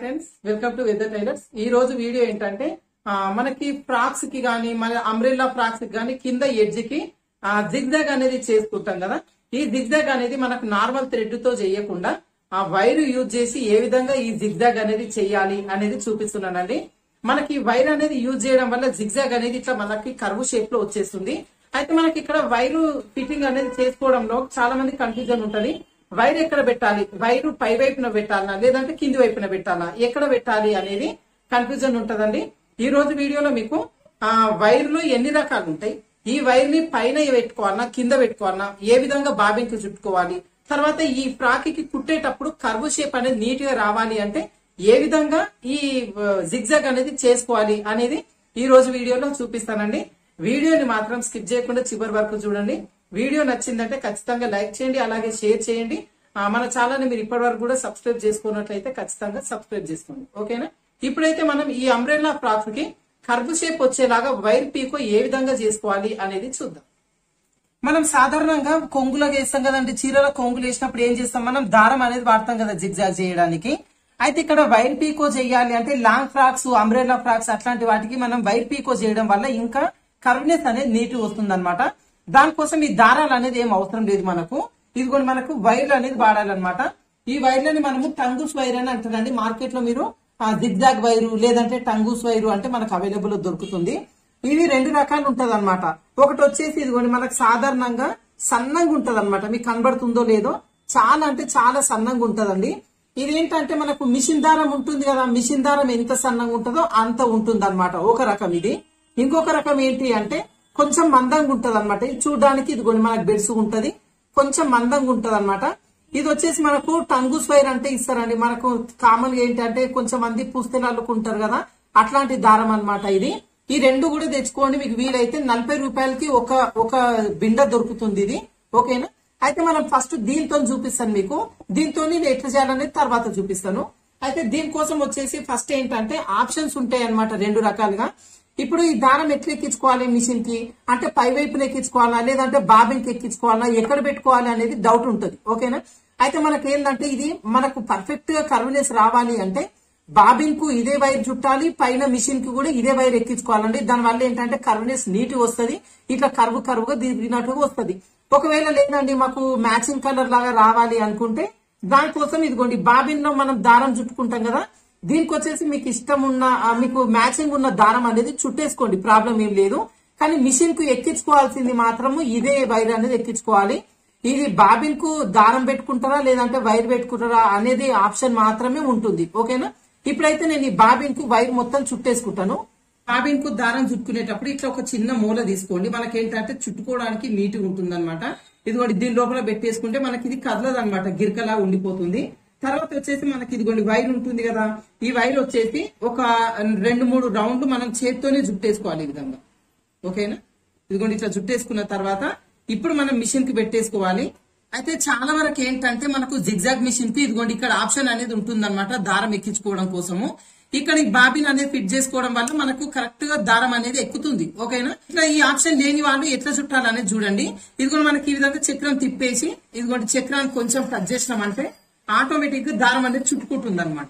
friends welcome to weather tailors ఈ రోజు video ఏంటంటే ఆ, మనకి ఫ్రాక్స్ కి గానీ మన అంబ్రెల్లా ఫ్రాక్స్ కి గానీ కింద ఎడ్జ్ కి జిగ్జాగ్ అనేది చేసుకుంటాం కదా ఈ జిగ్జాగ్ అనేది మనకు నార్మల్ థ్రెడ్ తో చేయకుండా ఆ వైర్ యూజ్ చేసి ఏ విధంగా ఈ జిగ్జాగ్ అనేది చేయాలి అనేది చూపిస్తున్నానండి మనకి వైర్ అనేది యూజ్ చేయడం వల్ల జిగ్జాగ్ అనేది ఇట్లా మనకి కర్వ్ షేప్ లో వచ్చేస్తుంది అయితే మనకి ఇక్కడ వైరు ఫిట్టింగ్ అనేది చేసుకోవడంలో చాలా మంది కన్ఫ్యూజన్ ఉంటది వైర్ ఎక్కడ పెట్టాలి వైరు పై వైపున పెట్టాలా లేదంటే కింది వైపున పెట్టాలా ఎక్కడ పెట్టాలి అనేది కన్ఫ్యూజన్ ఉంటదండి ఈ రోజు వీడియోలో మీకు ఆ వైర్లు ఎన్ని రకాలు ఉంటాయి ఈ వైర్ ని పైన పెట్టుకోవాలన్నా కింద పెట్టుకోవాలన్నా ఏ విధంగా బాబిన్ కి చుట్టుకోవాలి తర్వాత ఈ ఫ్రాక్ కి కుట్టేటప్పుడు కర్వ్ షేప్ అనేది నీట్ గా రావాలి అంటే ఏ విధంగా ఈ జిగ్జాగ్ అనేది చేసుకోవాలి అనేది ఈ రోజు వీడియోలో చూపిస్తానండి వీడియోని మాత్రం స్కిప్ చేయకుండా చివరి వరకు చూడండి వీడియో నచ్చిందంటే ఖచ్చితంగా లైక్ చేయండి అలాగే షేర్ చేయండి ఆ, మన ఛానల్ ని మీరు ఇప్పటి వరకు కూడా సబ్స్క్రైబ్ చేసుకున్నట్లయితే ఖచ్చితంగా సబ్స్క్రైబ్ చేసుకోండి ఓకేనా ఇప్పుడైతే మనం ఈ అంబ్రెల్లా ఫ్రాక్ కి కర్వ్ షేప్ వచ్చేలాగా వైర్ పీకో ఏ విధంగా చేసుకోవాలి అనేది చూద్దాం మనం సాధారణంగా కొంగులో వేస్తాం కదండి చీరల కొంగులు వేసినప్పుడు ఏం చేస్తాం మనం దారం అనేది వాడతాం కదా జిగ్జాగ్ చేయడానికి అయితే ఇక్కడ వైర్ పీకో చేయాలి అంటే లాంగ్ ఫ్రాక్స్ అంబ్రెల్లా ఫ్రాక్స్ అట్లాంటి వాటికి మనం వైర్ పీకో చేయడం వల్ల ఇంకా కర్వ్నెస్ అనేది నీట్ వస్తుంది దానికోసం ఈ దారాలు అనేది ఏం అవసరం లేదు మనకు ఇది కూడా మనకు వైర్లు అనేది వాడాలన్నమాట ఈ వైర్లని మనము టంగుస్ వైర్ అని అంటారండి మార్కెట్ లో మీరు జిగ్జాగ్ వైరు లేదంటే టంగుస్ వైరు అంటే మనకు అవైలబుల్ దొరుకుతుంది ఇవి రెండు రకాలు ఉంటది అనమాట ఒకటి వచ్చేసి ఇదిగోండి మనకు సాధారణంగా సన్నంగా ఉంటది అనమాట మీకు కనబడుతుందో లేదో చాలా అంటే చాలా సన్నంగా ఉంటదండి ఇదేంటంటే మనకు మిషన్ దారం ఉంటుంది కదా మిషన్ దారం ఎంత సన్నంగా ఉంటుందో అంత ఉంటుంది అనమాట ఒక రకం ఇది ఇంకొక రకం ఏంటి అంటే కొంచెం మందంగా ఉంటది అనమాట ఇది చూడడానికి ఇదిగోండి మనకు బెడ్స్ ఉంటది కొంచెం మందంగా ఉంటది అనమాట ఇది వచ్చేసి మనకు టంగుస్ వైర్ అంటే ఇస్తారండి మనకు కామన్ ఏంటంటే కొంచెం మంది పుస్తలు అల్లుకుంటారు కదా అట్లాంటి దారం అన్నమాట ఇది ఈ రెండు కూడా తెచ్చుకోండి మీకు వీలైతే నలభై రూపాయలకి ఒక ఒక బిండ దొరుకుతుంది ఇది ఓకేనా అయితే మనం ఫస్ట్ దీంతో చూపిస్తాను మీకు దీంతో నేను ఎట్లా చేయాలనేది తర్వాత చూపిస్తాను అయితే దీనికోసం వచ్చేసి ఫస్ట్ ఏంటంటే ఆప్షన్స్ ఉంటాయి అన్నమాట రెండు రకాలుగా ఇప్పుడు ఈ దారం ఎట్లా ఎక్కించుకోవాలి మిషన్ కి అంటే పై వైపున ఎక్కించుకోవాలా లేదంటే బాబిన్ కి ఎక్కించుకోవాలా ఎక్కడ పెట్టుకోవాలి అనేది డౌట్ ఉంటుంది ఓకేనా అయితే మనకి ఏంటంటే ఇది మనకు పర్ఫెక్ట్ గా కర్వ్నెస్ రావాలి అంటే బాబిన్ కు ఇదే వైర్ చుట్టాలి పైన మిషన్ కి కూడా ఇదే వైర్ ఎక్కించుకోవాలండి దాని వల్ల ఏంటంటే కర్వ్నెస్ నీట్ వస్తుంది ఇట్లా కరువు కరువుగా దిగినట్టుగా వస్తుంది ఒకవేళ లేదండి మాకు మ్యాచింగ్ కలర్ లాగా రావాలి అనుకుంటే దానికోసం ఇదిగోండి బాబిన్ లో మనం దారం చుట్టుకుంటాం కదా దీనికి వచ్చేసి మీకు ఇష్టం ఉన్న ఆ, మీకు మ్యాచింగ్ ఉన్న దారం అనేది చుట్టేసుకోండి ప్రాబ్లం ఏం లేదు కానీ మిషన్ కు ఎక్కించుకోవాల్సింది మాత్రము ఇదే వైర్ అనేది ఎక్కించుకోవాలి ఇది బాబిన్ కు దారం పెట్టుకుంటారా లేదంటే వైర్ పెట్టుకుంటారా అనేది ఆప్షన్ మాత్రమే ఉంటుంది ఓకేనా ఇప్పుడైతే నేను ఈ బాబిన్ కు వైర్ మొత్తం చుట్టేసుకుంటాను బాబిన్ కు దారం చుట్టుకునేటప్పుడు ఇట్లా ఒక చిన్న మూల తీసుకోండి మనకి ఏంటంటే చుట్టుకోవడానికి నీట్ ఉంటుంది అనమాట ఇదిగోండి దీని లోపల పెట్టేసుకుంటే మనకి ఇది కదలదు అనమాట గిరకలా ఉండిపోతుంది తర్వాత వచ్చేసి మనకి ఇదిగోండి వైర్ ఉంటుంది కదా ఈ వైర్ వచ్చేసి ఒక రెండు మూడు రౌండ్లు మనం చేత్తోనే జుట్టేసుకోవాలి ఈ విధంగా ఓకేనా ఇదిగోండి ఇట్లా జుట్టేసుకున్న తర్వాత ఇప్పుడు మనం మిషన్ కి పెట్టేసుకోవాలి అయితే చాలా వరకు ఏంటంటే మనకు జిగ్జాగ్ మిషన్ కి ఇదిగోండి ఇక్కడ ఆప్షన్ అనేది ఉంటుందన్నమాట దారం ఎక్కించుకోవడం కోసము ఇక్కడ ఈ బాబిన్ అనేది ఫిట్ చేసుకోవడం వల్ల మనకు కరెక్ట్ గా దారం అనేది ఎక్కుతుంది ఓకేనా ఇట్లా ఈ ఆప్షన్ లేని వాళ్ళు ఎట్లా చుట్టాలనేది చూడండి ఇదిగోండి మనకి ఈ విధంగా చక్రం తిప్పేసి ఇదిగోండి చక్రాన్ని కొంచెం టచ్ చేసినామంటే ఆటోమేటిక్ గా దారం అనేది చుట్టుకుంటుంది అనమాట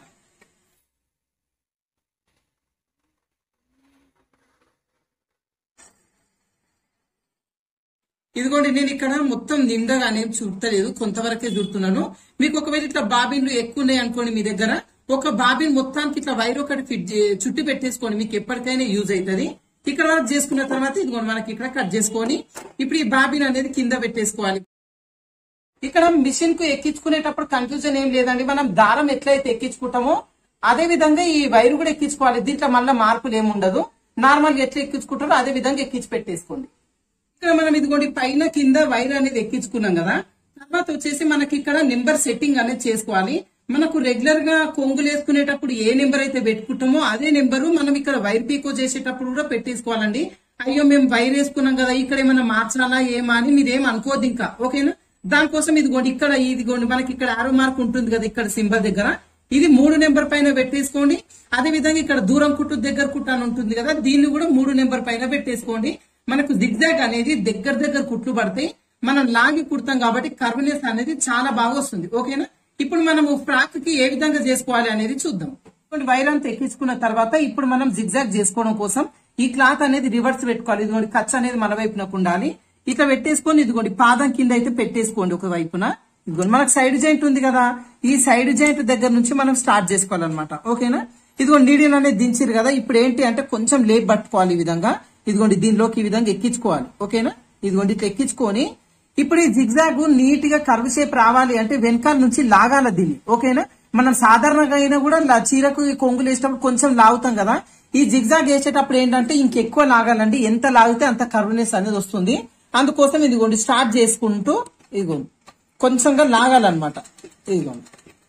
ఇదిగోండి నేను ఇక్కడ మొత్తం నిండగా అనేది చుట్టలేదు కొంతవరకే చుడుతున్నాను మీకు ఒకవేళ ఇట్లా బాబిన్లు ఎక్కువ ఉన్నాయి అనుకోండి మీ దగ్గర ఒక బాబిన్ మొత్తానికి ఇట్లా వైర్ ఒకటి ఫిట్ చే- చుట్టి పెట్టేసుకోండి మీకు ఎప్పటికైనా యూజ్ అవుతుంది ఇక్కడ వరకు చేసుకున్న తర్వాత ఇదిగోండి మనకి ఇక్కడ కట్ చేసుకొని ఇప్పుడు ఈ బాబిన్ అనేది కింద పెట్టేసుకోవాలి ఇక్కడ మిషన్ కు ఎక్కించుకునేటప్పుడు కన్ఫ్యూజన్ ఏం లేదండి మనం దారం ఎట్లయితే ఎక్కించుకుంటామో అదే విధంగా ఈ వైర్ కూడా ఎక్కించుకోవాలి దీంట్లో మళ్ళీ మార్పులు ఏమి ఉండదు నార్మల్ ఎట్లా ఎక్కించుకుంటారో అదే విధంగా ఎక్కించి పెట్టేసుకోండి ఇక్కడ మనం ఇదిగోండి పైన కింద వైర్ అనేది ఎక్కించుకున్నాం కదా తర్వాత వచ్చేసి మనకి ఇక్కడ నెంబర్ సెట్టింగ్ అనేది చేసుకోవాలి మనకు రెగ్యులర్ గా కొంగులు వేసుకునేటప్పుడు ఏ నెంబర్ అయితే పెట్టుకుంటామో అదే నెంబరు మనం ఇక్కడ వైర్ పీకో చేసేటప్పుడు కూడా పెట్టేసుకోవాలండి అయ్యో మేము వైర్ వేసుకున్నాం కదా ఇక్కడ ఏమైనా మార్చాలా ఏమా అని మీరేం అనుకోద్దు ఇంకా ఓకేనా దానికోసం ఇదిగోండి ఇక్కడ ఇదిగోండి మనకి ఇక్కడ ఆరో మార్క్ ఉంటుంది కదా ఇక్కడ సింబల్ దగ్గర ఇది మూడు నెంబర్ పైన పెట్టేసుకోండి అదే విధంగా ఇక్కడ దూరం కుట్టు దగ్గర కుట్టు అని ఉంటుంది కదా దీన్ని కూడా మూడు నెంబర్ పైన పెట్టేసుకోండి మనకు జిగ్జాగ్ అనేది దగ్గర దగ్గర కుట్లు పడతాయి మనం లాగి కుడతాం కాబట్టి కర్వ్నెస్ అనేది చాలా బాగా వస్తుంది ఓకేనా ఇప్పుడు మనము ఫ్రాక్ కి ఏ విధంగా చేసుకోవాలి అనేది చూద్దాం ఇటువంటి వైర్ అంతా ఎక్కించుకున్న తర్వాత ఇప్పుడు మనం జిగ్జాగ్ చేసుకోవడం కోసం ఈ క్లాత్ అనేది రివర్స్ పెట్టుకోవాలి ఇదిగోండి ఖర్చు అనేది మన వైపునకు ఉండాలి ఇట్లా పెట్టేసుకొని ఇదిగోండి పాదం కింద అయితే పెట్టేసుకోండి ఒక వైపున ఇదిగోండి మనకు సైడ్ జాయింట్ ఉంది కదా ఈ సైడ్ జాయింట్ దగ్గర నుంచి మనం స్టార్ట్ చేసుకోవాలన్నమాట ఓకేనా ఇదిగోండి నీడిల్ అనేది దించారు కదా ఇప్పుడు ఏంటి అంటే కొంచెం లేట్ పట్టుకోవాలి ఈ విధంగా ఇదిగోండి దీనిలోకి ఈ విధంగా ఎక్కించుకోవాలి ఓకేనా ఇదిగోండి ఇట్లా ఎక్కించుకొని ఇప్పుడు ఈ జిగ్జాగ్ నీట్ గా కర్వ్ షేప్ రావాలి అంటే వెనకాల నుంచి లాగాల దీన్ని ఓకేనా మనం సాధారణంగా అయినా కూడా లా- చీరకు ఈ కొంగులు వేసేటప్పుడు కొంచెం లాగుతాం కదా ఈ జిగ్జాగ్ వేసేటప్పుడు ఏంటంటే ఇంకెక్కువ లాగాలండి ఎంత లాగితే అంత కర్వ్నెస్ అనేది వస్తుంది అందుకోసం ఇదిగోండి స్టార్ట్ చేసుకుంటూ ఇదిగోండి కొంచెంగా లాగాలన్నమాట ఇదిగోండి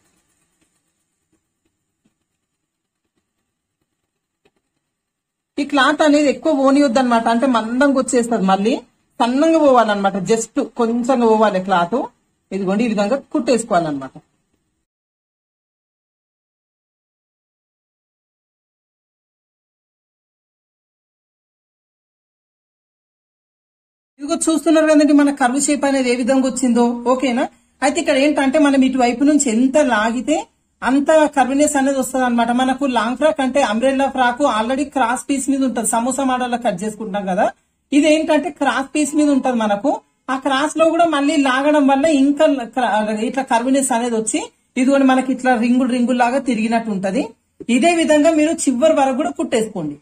ఈ క్లాత్ అనేది ఎక్కువ ఓనియొద్దు అనమాట అంటే మందంగా వచ్చేస్తుంది మళ్ళీ సన్నంగా పోవాలన్నమాట జస్ట్ కొంచెంగా పోవాలి క్లాత్ ఇదిగోండి ఈ విధంగా కుట్టేసుకోవాలన్నమాట ఇదిగో చూస్తున్నారు కదండి మన కర్వ్ షేప్ అనేది ఏ విధంగా వచ్చిందో ఓకేనా అయితే ఇక్కడ ఏంటంటే మనం ఇటువైపు నుంచి ఎంత లాగితే అంత కర్వినెస్ అనేది వస్తుంది అనమాట మనకు లాంగ్ ఫ్రాక్ అంటే umbrella frock already cross piece మీద ఉంటుంది సమోసా మోడల్ లో కట్ చేసుకుంటాం కదా ఇది ఏంటంటే క్రాస్ పీస్ మీద ఉంటది మనకు ఆ క్రాస్ లో కూడా మళ్ళీ లాగడం వల్ల ఇంకా క్ర- ఇట్లా కర్వినెస్ అనేది వచ్చి ఇదిగోండి మనకి ఇట్లా రింగులు రింగులు లాగా తిరిగినట్టు ఉంటది ఇదే విధంగా మీరు చివరి వరకు కూడా కుట్టేసుకోండి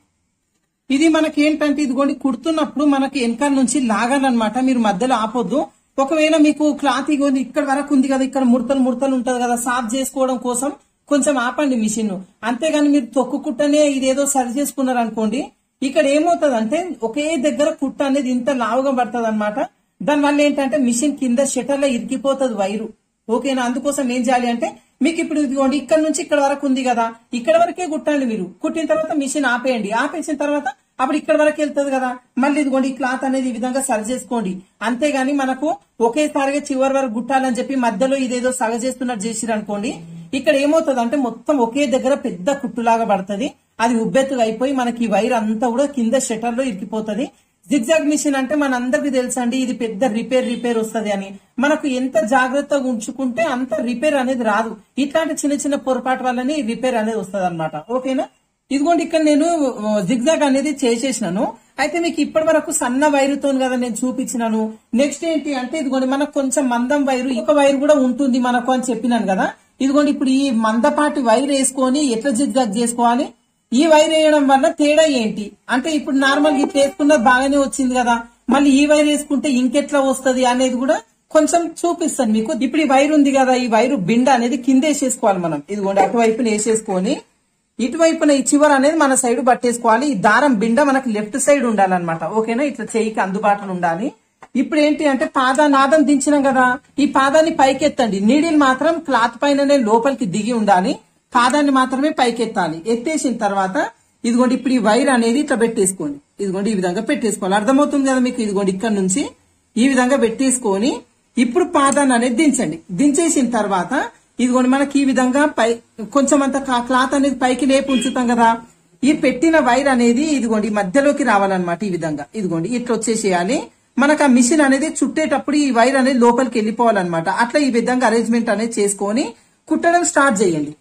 ఇది మనకి ఏంటంటే ఇదిగోండి కుడుతున్నప్పుడు మనకి వెనకాల నుంచి లాగాలన్నమాట మీరు మధ్యలో ఆపొద్దు ఒకవేళ మీకు క్లాత్ ఇగోండి ఇక్కడ వరకు ఉంది కదా ఇక్కడ ముడతలు ముడతలు ఉంటది కదా సాఫ్ చేసుకోవడం కోసం కొంచెం ఆపండి మిషన్ అంతేగాని మీరు తొక్కు కుట్టనే ఇదేదో సరి చేసుకున్నారు అనుకోండి ఇక్కడ ఏమవుతుంది అంటే ఒకే దగ్గర కుట్ట అనేది ఇంత లావుగా పడుతుంది అనమాట దానివల్ల ఏంటంటే మిషన్ కింద షటర్ లో ఇరికిపోతుంది వైరు ఓకేనా అందుకోసం ఏం చేయాలి అంటే మీకు ఇప్పుడు ఇదిగోండి ఇక్కడ నుంచి ఇక్కడ వరకు ఉంది కదా ఇక్కడ వరకే కుట్టండి మీరు కుట్టిన తర్వాత మిషన్ ఆపేయండి ఆపేసిన తర్వాత అప్పుడు ఇక్కడ వరకు వెళ్తుంది కదా మళ్ళీ ఇదిగోండి ఈ క్లాత్ అనేది ఈ విధంగా సరి చేసుకోండి అంతేగాని మనకు ఒకేసారిగా చివరి వరకు గుట్టాలని చెప్పి మధ్యలో ఇదేదో సగ చేస్తున్నట్టు చేసిరు అనుకోండి ఇక్కడ ఏమవుతుంది అంటే మొత్తం ఒకే దగ్గర పెద్ద కుట్టులాగా పడుతుంది అది ఉబ్బెత్తుగా అయిపోయి మనకి ఈ వైర్ అంతా కూడా కింద షటర్ లో ఇరికిపోతుంది జిగ్జాగ్ మిషన్ అంటే మన అందరికి తెలుసండి ఇది పెద్ద రిపేర్ రిపేర్ వస్తది అని మనకు ఎంత జాగ్రత్తగా ఉంచుకుంటే అంత రిపేర్ అనేది రాదు ఇట్లాంటి చిన్న చిన్న పొరపాటు వల్లనే రిపేర్ అనేది వస్తది అనమాట ఓకేనా ఇదిగోండి ఇక్కడ నేను జిగ్జాగ్ అనేది చేసేసినాను అయితే మీకు ఇప్పటి వరకు సన్న వైరుతో కదా నేను చూపించినాను నెక్స్ట్ ఏంటి అంటే ఇదిగోండి మనకు కొంచెం మందం వైరు ఒక వైరు కూడా ఉంటుంది మనకు అని చెప్పినాను కదా ఇదిగోండి ఇప్పుడు ఈ మందపాటి వైర్ వేసుకొని ఎట్లా జిగ్జాగ్ చేసుకోవాలి ఈ వైర్ వేయడం వల్ల తేడా ఏంటి అంటే ఇప్పుడు నార్మల్ ఇట్లా వేసుకున్నది బాగానే వచ్చింది కదా మళ్ళీ ఈ వైర్ వేసుకుంటే ఇంకెట్లా వస్తది అనేది కూడా కొంచెం చూపిస్తాను మీకు ఇప్పుడు ఈ వైర్ ఉంది కదా ఈ వైరు బిండ అనేది కింద వేసేసుకోవాలి మనం ఇదిగోండి అటువైపున వేసేసుకొని ఇటువైపున ఈ చివర అనేది మన సైడ్ పట్టేసుకోవాలి ఈ దారం బిండ మనకి లెఫ్ట్ సైడ్ ఉండాలన్నమాట ఓకేనా ఇట్లా చేయికి అందుబాటులో ఉండాలి ఇప్పుడు ఏంటి అంటే పాదాన్ని నాదం దించినాం కదా ఈ పాదాన్ని పైకెత్తండి నీడిల్ మాత్రం క్లాత్ పైననే లోపలికి దిగి ఉండాలి పాదాన్ని మాత్రమే పైకెత్తాలి ఎత్తేసిన తర్వాత ఇదిగోండి ఇప్పుడు ఈ వైర్ అనేది ఇట్లా పెట్టేసుకోండి ఇదిగోండి ఈ విధంగా పెట్టేసుకోవాలి అర్థమవుతుంది కదా మీకు ఇదిగోండి ఇక్కడ నుంచి ఈ విధంగా పెట్టేసుకొని ఇప్పుడు పాదాన్ని అనేది దించండి దించేసిన తర్వాత ఇదిగోండి మనకి ఈ విధంగా పై కొంచెం అంత కా- క్లాత్ అనేది పైకి లేపి ఉంచుతాం కదా ఈ పెట్టిన వైర్ అనేది ఇదిగోండి ఈ మధ్యలోకి రావాలన్నమాట ఈ విధంగా ఇదిగోండి ఇట్లా వచ్చేసేయాలి మనకు ఆ మిషన్ అనేది చుట్టేటప్పుడు ఈ వైర్ అనేది లోపలికి వెళ్ళిపోవాలన్నమాట అట్లా ఈ విధంగా అరేంజ్మెంట్ అనేది చేసుకొని కుట్టడం స్టార్ట్ చేయండి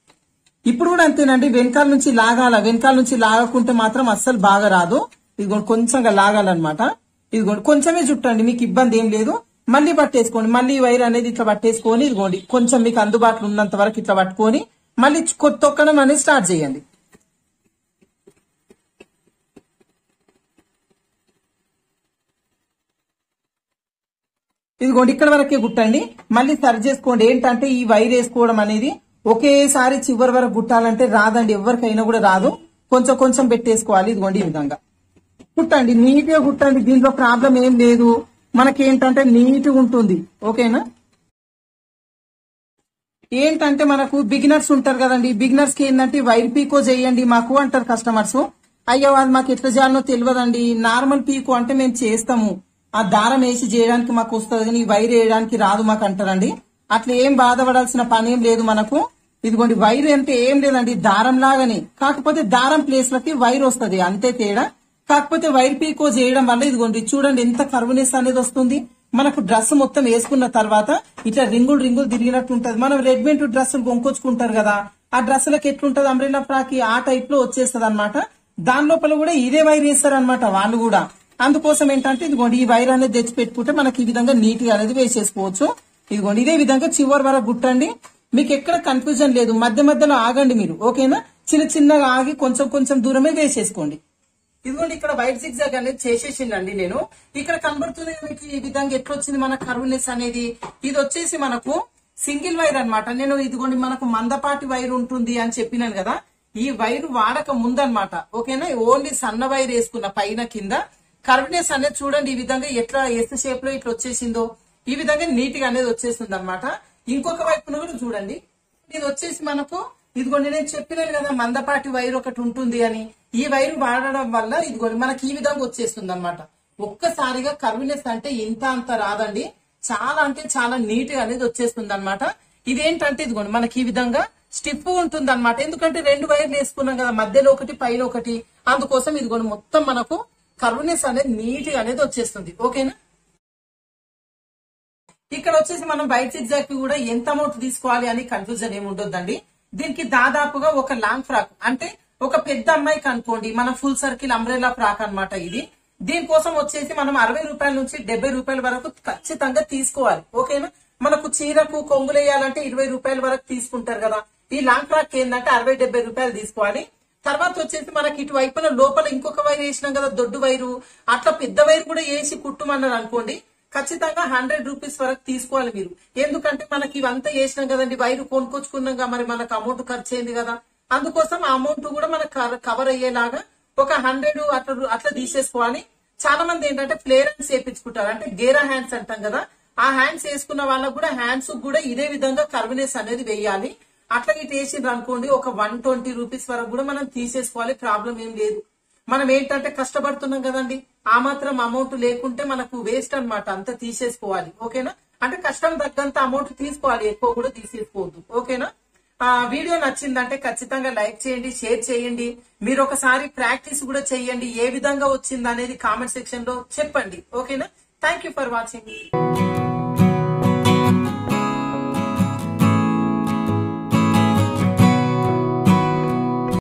ఇప్పుడు కూడా అంతేనండి వెనకాల నుంచి లాగాల వెనకాల నుంచి లాగకుంటే మాత్రం అస్సలు బాగా రాదు ఇదిగోండి కొంచెంగా లాగాలన్నమాట ఇదిగోండి కొంచెమే చుట్టండి మీకు ఇబ్బంది ఏం లేదు మళ్ళీ పట్టేసుకోండి మళ్ళీ ఈ వైర్ అనేది ఇట్లా పట్టేసుకొని ఇదిగోండి కొంచెం మీకు అందుబాటులో ఉన్నంత వరకు ఇట్లా పట్టుకొని మళ్ళీ కొ- తొక్కడం అనేది స్టార్ట్ చేయండి ఇదిగోండి ఇక్కడ వరకే గుట్టండి మళ్ళీ సరి చేసుకోండి ఏంటంటే ఈ వైర్ వేసుకోవడం అనేది ఒకేసారి చివరి వరకు గుట్టాలంటే రాదండి ఎవరికైనా కూడా రాదు కొంచెం కొంచెం పెట్టేసుకోవాలి ఇదిగోండి ఈ విధంగా కుట్టండి నీట్ గా కుట్టండి దీంట్లో ప్రాబ్లం ఏం లేదు మనకి ఏంటంటే నీట్ గా ఉంటుంది ఓకేనా ఏంటంటే మనకు బిగినర్స్ ఉంటారు కదండి బిగినర్స్ కి ఏంటంటే వైర్ పీకో చేయండి మాకు అంటారు కస్టమర్స్ అయ్యో అది మాకు ఎట్లా చేయాలనో తెలియదండి నార్మల్ పీకో అంటే మేము చేస్తాము ఆ దారం వేసి చేయడానికి మాకు వస్తుంది కానీ ఈ వైర్ వేయడానికి రాదు మాకు అంటారండి అట్లా ఏం బాధపడాల్సిన పని ఏం లేదు మనకు ఇదిగోండి వైర్ అంటే ఏం లేదండి దారం లాగానే కాకపోతే దారం ప్లేస్ లకి వైర్ వస్తుంది అంతే తేడా కాకపోతే వైర్ పీకో చేయడం వల్ల ఇదిగోండి చూడండి ఎంత కర్వనెస్ అనేది వస్తుంది మనకు డ్రెస్ మొత్తం వేసుకున్న తర్వాత ఇట్లా రింగులు రింగులు తిరిగినట్టు ఉంటది మనం రెడీమేడ్ డ్రెస్సులు కొనుక్కొచ్చుకుంటారు కదా ఆ డ్రెస్సులకు ఎట్లుంటది అంబ్రెల్లా ఫ్రాక్ ఆ టైప్ లో వచ్చేస్తది అనమాట దాని లోపల కూడా ఇదే వైర్ వేస్తారు అనమాట వాళ్ళు కూడా అందుకోసం ఏంటంటే ఇదిగోండి ఈ వైర్ అనేది తెచ్చి పెట్టుకుంటే మనకి ఈ విధంగా నీట్ గా అనేది వేసేసుకోవచ్చు ఇదిగోండి ఇదే విధంగా చివరి వరకు గుట్టండి మీకు ఎక్కడ కన్ఫ్యూజన్ లేదు మధ్య మధ్యలో ఆగండి మీరు ఓకేనా చిన్న చిన్నగా ఆగి కొంచెం కొంచెం దూరమే వేసేసుకోండి ఇదిగోండి ఇక్కడ వైట్ సిగ్జాగ్ అనేది చేసేసిండండి నేను ఇక్కడ కనబడుతుంది కదా మీకు ఈ విధంగా ఎట్లా వచ్చింది మన కర్వ్నెస్ అనేది ఇది వచ్చేసి మనకు సింగిల్ వైర్ అన్నమాట నేను ఇదిగోండి మనకు మందపాటి వైర్ ఉంటుంది అని చెప్పినాను కదా ఈ వైర్ వాడక ముందన్నమాట ఓకేనా ఓన్లీ సన్న వైర్ వేసుకున్న పైన కింద కర్వ్నెస్ అనేది చూడండి ఈ విధంగా ఎట్లా ఎస్ షేప్ లో ఇట్లా వచ్చేసిందో ఈ విధంగా నీట్ గా అనేది వచ్చేస్తుంది అనమాట ఇంకొక వైపున కూడా చూడండి ఇది వచ్చేసి మనకు ఇదిగోండి నేను చెప్పినాను కదా మందపాటి వైర్ ఒకటి ఉంటుంది అని ఈ వైర్ వాడడం వల్ల ఇదిగోండి మనకి ఈ విధంగా వచ్చేస్తుంది అనమాట ఒక్కసారిగా కర్వినెస్ అంటే ఇంత అంత రాదండి చాలా అంటే చాలా నీట్ గా అనేది వచ్చేస్తుంది అనమాట ఇదేంటంటే ఇదిగోండి మనకి ఈ విధంగా స్టిఫ్ ఉంటుంది అనమాట ఎందుకంటే రెండు వైర్లు వేసుకున్నాం కదా మధ్యలో ఒకటి పైన ఒకటి అందుకోసం ఇదిగోండి మొత్తం మనకు కర్వినెస్ అనేది నీట్ గా అనేది వచ్చేస్తుంది ఓకేనా ఇక్కడ వచ్చేసి మనం బయట సిగ్జాక్ కూడా ఎంత అమౌంట్ తీసుకోవాలి అని కన్ఫ్యూజన్ ఏమి ఉండొద్దండి దీనికి దాదాపుగా ఒక లాంగ్ ఫ్రాక్ అంటే ఒక పెద్ద అమ్మాయికి అనుకోండి మన ఫుల్ సర్కిల్ అంబ్రెలా ఫ్రాక్ అన్నమాట ఇది దీనికోసం వచ్చేసి మనం అరవై రూపాయల నుంచి డెబ్బై రూపాయల వరకు ఖచ్చితంగా తీసుకోవాలి ఓకేనా మనకు చీరకు కొంగులు వేయాలంటే ఇరవై రూపాయల వరకు తీసుకుంటారు కదా ఈ లాంగ్ ఫ్రాక్ ఏంటంటే అరవై డెబ్బై రూపాయలు తీసుకోవాలి తర్వాత వచ్చేసి మనకి ఇటు వైపున లోపల ఇంకొక వైర్ వేసినాం కదా దొడ్డు వైరు అట్లా పెద్ద వైర్ కూడా వేసి కుట్టుమన్నారు అనుకోండి ఖచ్చితంగా హండ్రెడ్ రూపీస్ వరకు తీసుకోవాలి మీరు ఎందుకంటే మనకి ఇవంతా వేసినాం కదండి వైరు కొనుక్కొచ్చుకున్నాం కదా మరి మనకు అమౌంట్ ఖర్చు అయింది కదా అందుకోసం ఆ అమౌంట్ కూడా మనకు కవర్ అయ్యేలాగా ఒక హండ్రెడ్ అట్లా అట్లా తీసేసుకోవాలి చాలా మంది ఏంటంటే ఫ్లేరెన్స్ వేయించుకుంటారు అంటే గేరా హ్యాండ్స్ అంటాం కదా ఆ హ్యాండ్స్ వేసుకున్న వాళ్ళకు కూడా హ్యాండ్స్ కూడా ఇదే విధంగా కర్వినెస్ అనేది వేయాలి అట్లా ఇటు వేసిండ్రు అనుకోండి ఒక వన్ ట్వంటీ రూపీస్ వరకు కూడా మనం తీసేసుకోవాలి ప్రాబ్లం ఏం లేదు మనం ఏంటంటే కష్టపడుతున్నాం కదండి ఆ మాత్రం అమౌంట్ లేకుంటే మనకు వేస్ట్ అన్నమాట అంతా తీసేసుకోవాలి ఓకేనా అంటే కష్టం తగ్గంత అమౌంట్ తీసుకోవాలి ఎక్కువ కూడా తీసేసుకోవద్దు ఓకేనా ఆ వీడియో నచ్చిందంటే ఖచ్చితంగా లైక్ చేయండి షేర్ చేయండి మీరు ఒకసారి ప్రాక్టీస్ కూడా చేయండి ఏ విధంగా వచ్చింది అనేది కామెంట్ సెక్షన్ లో చెప్పండి ఓకేనా థ్యాంక్ యూ ఫర్ వాచింగ్